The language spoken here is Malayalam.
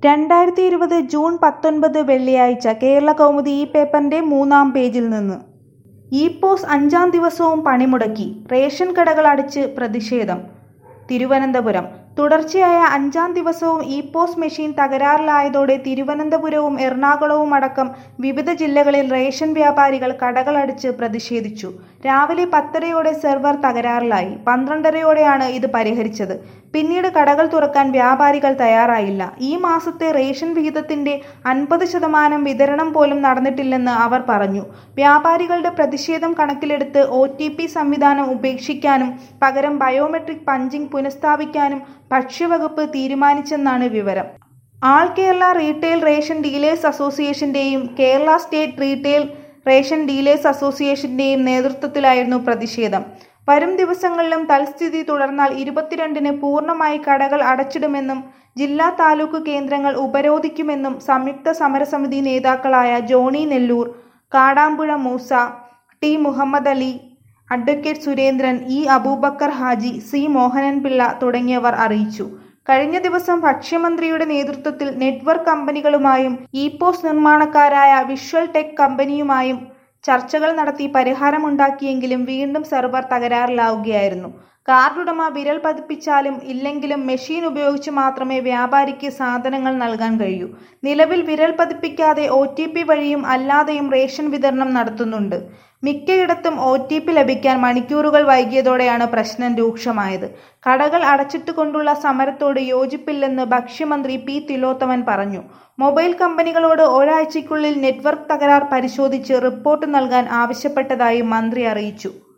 രണ്ടായിരത്തി ഇരുപത് ജൂൺ പത്തൊൻപത് വെള്ളിയാഴ്ച കേരളകൗമുദി ഈ പേപ്പറിന്റെ മൂന്നാം പേജിൽ നിന്ന് ഇ പോസ് അഞ്ചാം ദിവസവും പണിമുടക്കി റേഷൻ കടകൾ അടച്ച് പ്രതിഷേധം തിരുവനന്തപുരം തുടർച്ചയായ അഞ്ചാം ദിവസവും ഇ പോസ് മെഷീൻ തകരാറിലായതോടെ തിരുവനന്തപുരവും എറണാകുളവും അടക്കം വിവിധ ജില്ലകളിൽ റേഷൻ വ്യാപാരികൾ കടകളടച്ച് പ്രതിഷേധിച്ചു രാവിലെ പത്തരയോടെ സെർവർ തകരാറിലായി പന്ത്രണ്ടരയോടെയാണ് ഇത് പരിഹരിച്ചത് പിന്നീട് കടകൾ തുറക്കാൻ വ്യാപാരികൾ തയ്യാറായില്ല ഈ മാസത്തെ റേഷൻ വിഹിതത്തിന്റെ അൻപത് ശതമാനം വിതരണം പോലും നടന്നിട്ടില്ലെന്ന് അവർ പറഞ്ഞു വ്യാപാരികളുടെ പ്രതിഷേധം കണക്കിലെടുത്ത് ഒ ടി പി സംവിധാനം ഉപേക്ഷിക്കാനും പകരം ബയോമെട്രിക് പഞ്ചിംഗ് പുനഃസ്ഥാപിക്കാനും ഭക്ഷ്യവകുപ്പ് തീരുമാനിച്ചെന്നാണ് വിവരം all Kerala retail ration dealers അസോസിയേഷന്റെയും Kerala state retail ration dealers അസോസിയേഷന്റെയും നേതൃത്വത്തിലായിരുന്നു പ്രതിഷേധം വരും ദിവസങ്ങളിലും തൽസ്ഥിതി തുടർന്നാൽ ഇരുപത്തിരണ്ടിന് പൂർണ്ണമായി കടകൾ അടച്ചിടുമെന്നും ജില്ലാ താലൂക്ക് കേന്ദ്രങ്ങൾ ഉപരോധിക്കുമെന്നും സംയുക്ത സമരസമിതി നേതാക്കളായ Johnny Nellore Kadampuzha Moosa T Muhammad Ali advocate Surendran E Aboobacker Haji C Mohanan Pillai തുടങ്ങിയവർ അറിയിച്ചു കഴിഞ്ഞ ദിവസം ഭക്ഷ്യമന്ത്രിയുടെ നേതൃത്വത്തിൽ നെറ്റ്വർക്ക് കമ്പനികളുമായും ഇ പോസ് നിർമ്മാണക്കാരായ വിഷ്വൽ ടെക് കമ്പനിയുമായും ചർച്ചകൾ നടത്തി പരിഹാരമുണ്ടാക്കിയെങ്കിലും വീണ്ടും സെർവർ തകരാറിലാവുകയായിരുന്നു കാർഡുടമ വിരൽ പതിപ്പിച്ചാലും ഇല്ലെങ്കിലും മെഷീൻ ഉപയോഗിച്ച് മാത്രമേ വ്യാപാരിക്ക് സാധനങ്ങൾ നൽകാൻ കഴിയൂ നിലവിൽ വിരൽ പതിപ്പിക്കാതെ ഒ വഴിയും അല്ലാതെയും റേഷൻ വിതരണം നടത്തുന്നുണ്ട് മിക്കയിടത്തും ഒ ടി പി ലഭിക്കാൻ മണിക്കൂറുകൾ വൈകിയതോടെയാണ് പ്രശ്നം രൂക്ഷമായത് കടകൾ അടച്ചിട്ടുകൊണ്ടുള്ള സമരത്തോട് യോജിപ്പില്ലെന്ന് ഭക്ഷ്യമന്ത്രി പി തിലോത്തമൻ പറഞ്ഞു മൊബൈൽ കമ്പനികളോട് ഒരാഴ്ചയ്ക്കുള്ളിൽ നെറ്റ്വർക്ക് തകരാർ പരിശോധിച്ച് റിപ്പോർട്ട് നൽകാൻ ആവശ്യപ്പെട്ടതായി മന്ത്രി അറിയിച്ചു